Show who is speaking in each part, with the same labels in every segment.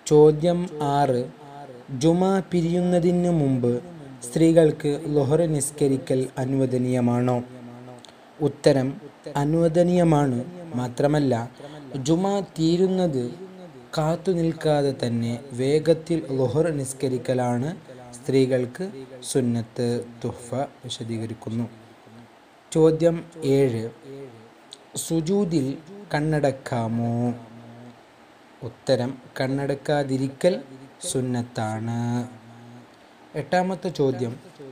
Speaker 1: ചോദ്യം ആറ് ജുമാ പിരിയുന്നതിന് മുമ്പ് സ്ത്രീകൾക്ക് ലുഹർ നിസ്കരിക്കൽ അനുവദനീയമാണോ ഉത്തരം അനുവദനീയമാണ് മാത്രമല്ല ജുമാ തീരുന്നത് കാത്തു നിൽക്കാതെ തന്നെ വേഗത്തിൽ ലുഹർ നിസ്കരിക്കലാണ് സ്ത്രീകൾക്ക് സുന്നത്ത് തുഹ്ഫ വിശദീകരിക്കുന്നു ചോദ്യം ഏഴ് സുജൂദിൽ കണ്ണടക്കാമോ ഉത്തരം കണ്ണടക്കാതിരിക്കൽ സുന്നത്താണ് എട്ടാമത്തെ ചോദ്യം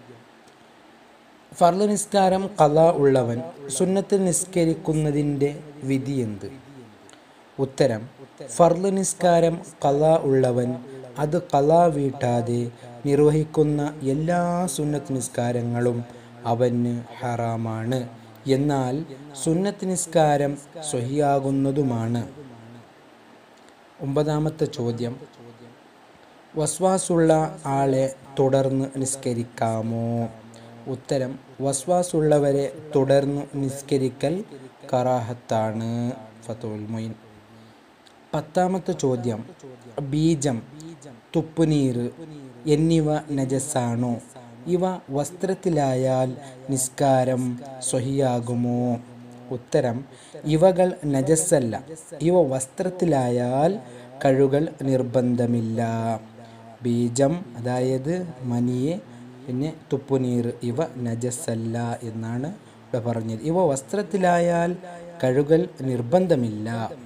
Speaker 1: ഫർള് നിസ്കാരം കല ഉള്ളവൻ സുന്നത്ത് നിസ്കരിക്കുന്നതിൻ്റെ വിധി എന്ത് ഉത്തരം ഫർള് നിസ്കാരം കല ഉള്ളവൻ അത് കല വീട്ടാതെ നിർവഹിക്കുന്ന എല്ലാ സുന്നത്ത് നിസ്കാരങ്ങളും അവന് ഹറാമാണ് എന്നാൽ സുന്നത്ത് നിസ്കാരം സ്വഹിയാകുന്നതുമാണ് ഒമ്പതാമത്തെ ചോദ്യം വസ്വാസുള്ള ആളെ തുടർന്ന് നിസ്കരിക്കാമോ ഉത്തരം വസ്വാസുള്ളവരെ തുടർന്ന് നിസ്കരിക്കൽ കറാഹത്താണ് ഫത്തുൽ മൊയിൻ പത്താമത്തെ ചോദ്യം ബീജം തുപ്പുനീർ എന്നിവ നജസ്സാണോ ഇവ വസ്ത്രത്തിലായാൽ നിസ്കാരം സ്വഹിയാകുമോ ഉത്തരം ഇവകൾ നജസ്സല്ല ഇവ വസ്ത്രത്തിലായാൽ കഴുകൽ നിർബന്ധമില്ല ബീജം അതായത് മനിയെ പിന്നെ തുപ്പുനീർ ഇവ നജസ്സല്ല എന്നാണ് ഇവിടെ പറഞ്ഞത് ഇവ വസ്ത്രത്തിലായാൽ കഴുകൽ നിർബന്ധമില്ല